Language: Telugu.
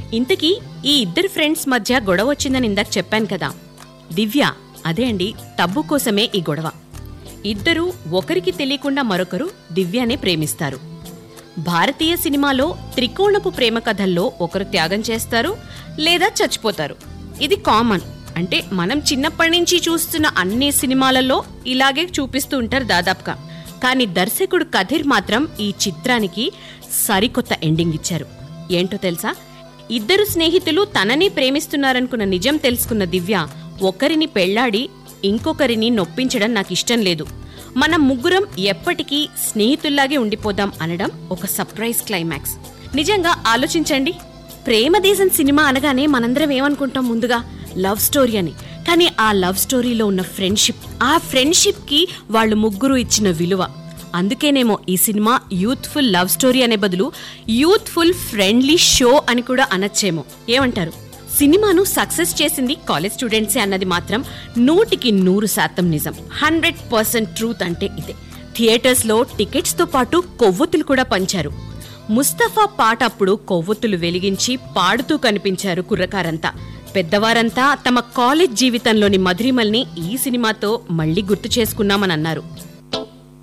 ఇంతకీ ఈ ఇద్దరు ఫ్రెండ్స్ మధ్య గొడవ వచ్చిందని ఇందాక చెప్పాను కదా దివ్య అదే అండి టబ్బు కోసమే ఈ గొడవ ఇద్దరూ ఒకరికి తెలియకుండా మరొకరు దివ్యనే ప్రేమిస్తారు భారతీయ సినిమాలో త్రికోణపు ప్రేమ కథల్లో ఒకరు త్యాగం చేస్తారు లేదా చచ్చిపోతారు ఇది కామన్ అంటే మనం చిన్నప్పటి నుంచి చూస్తున్న అన్ని సినిమాలలో ఇలాగే చూపిస్తూ ఉంటారు దాదాపుగా కానీ దర్శకుడు కథీర్ మాత్రం ఈ చిత్రానికి సరికొత్త ఎండింగ్ ఇచ్చారు ఏంటో తెలుసా ఇద్దరు స్నేహితులు తనని ప్రేమిస్తున్నారనుకున్న నిజం తెలుసుకున్న దివ్య ఒకరిని పెళ్లాడి ఇంకొకరిని నొప్పించడం నాకు ఇష్టం లేదు మనం ముగ్గురం ఎప్పటికీ స్నేహితుల్లాగే ఉండిపోదాం అనడం ఒక సర్ప్రైజ్ క్లైమాక్స్ నిజంగా ఆలోచించండి ప్రేమదేశం సినిమా అనగానే మనందరం ఏమనుకుంటాం ముందుగా లవ్ స్టోరీ అని కానీ ఆ లవ్ స్టోరీలో ఉన్న ఫ్రెండ్షిప్ ఆ ఫ్రెండ్షిప్ కి వాళ్ళు ముగ్గురు ఇచ్చిన విలువ అందుకేనేమో ఈ సినిమా యూత్ఫుల్ లవ్ స్టోరీ అనే బదులు యూత్ఫుల్ ఫ్రెండ్లీ షో అని కూడా అనొచ్చేమో ఏమంటారు సినిమాను సక్సెస్ చేసింది కాలేజ్ స్టూడెంట్సే అన్నది మాత్రం నూటికి నూరు శాతం నిజం హండ్రెడ్ పర్సెంట్ ట్రూత్ అంటే ఇదే థియేటర్స్లో టికెట్స్తో పాటు కొవ్వొత్తులు కూడా పంచారు ముస్తఫా పాట అప్పుడు కొవ్వొత్తులు వెలిగించి పాడుతూ కనిపించారు కుర్రకారంతా పెద్దవారంతా తమ కాలేజ్ జీవితంలోని మధురిమల్ని ఈ సినిమాతో మళ్ళీ గుర్తు చేసుకున్నామని అన్నారు